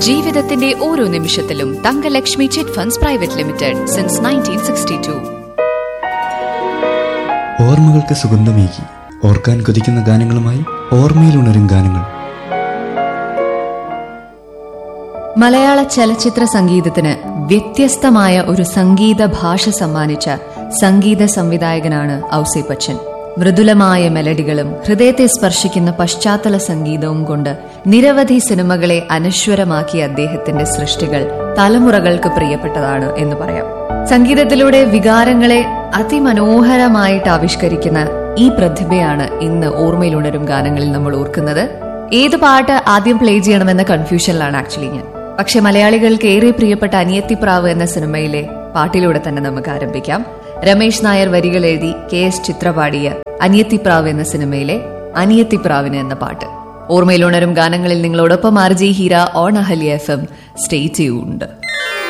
ജീവിതത്തിന്റെ ഓരോ നിമിഷത്തിലും Thangalakshmi chit funds private limited since nineteen sixty two ഓർമ്മകൾക്ക് സുഗന്ധമേകി ഓർക്കാൻ കൊതിക്കുന്ന ഗാനങ്ങളുമായി ഓർമ്മയിലുണരും ഗാനങ്ങൾ മലയാള ചലച്ചിത്ര സംഗീതത്തിന് വ്യത്യസ്തമായ ഒരു സംഗീത ഭാഷ സമ്മാനിച്ച സംഗീത സംവിധായകനാണ് ഔസേ ബച്ചൻ മൃദുലമായ മെലഡികളും ഹൃദയത്തെ സ്പർശിക്കുന്ന പശ്ചാത്തല സംഗീതവും കൊണ്ട് നിരവധി സിനിമകളെ അനശ്വരമാക്കിയ അദ്ദേഹത്തിന്റെ സൃഷ്ടികൾ തലമുറകൾക്ക് പ്രിയപ്പെട്ടതാണ് എന്ന് പറയാം സംഗീതത്തിലൂടെ വികാരങ്ങളെ അതിമനോഹരമായിട്ട് ആവിഷ്കരിക്കുന്ന ഈ പ്രതിഭയാണ് ഇന്ന് ഓർമ്മയിലുണരും ഗാനങ്ങളിൽ നമ്മൾ ഓർക്കുന്നത് ഏത് പാട്ട് ആദ്യം പ്ലേ ചെയ്യണമെന്ന കൺഫ്യൂഷനിലാണ് ആക്ച്വലി ഞാൻ പക്ഷെ മലയാളികൾക്ക് ഏറെ പ്രിയപ്പെട്ട അനിയത്തിപ്രാവ് എന്ന സിനിമയിലെ പാട്ടിലൂടെ തന്നെ നമുക്ക് ആരംഭിക്കാം രമേശ് നായർ വരികൾ എഴുതി കെ എസ് ചിത്ര പാടിയ അനിയത്തിപ്രാവ് എന്ന സിനിമയിലെ അനിയത്തിപ്രാവിന് എന്ന പാട്ട് ഓർമ്മയിലുണരും ഗാനങ്ങളിൽ നിങ്ങളോടൊപ്പം R G Heera on Ahalya F M stay tuned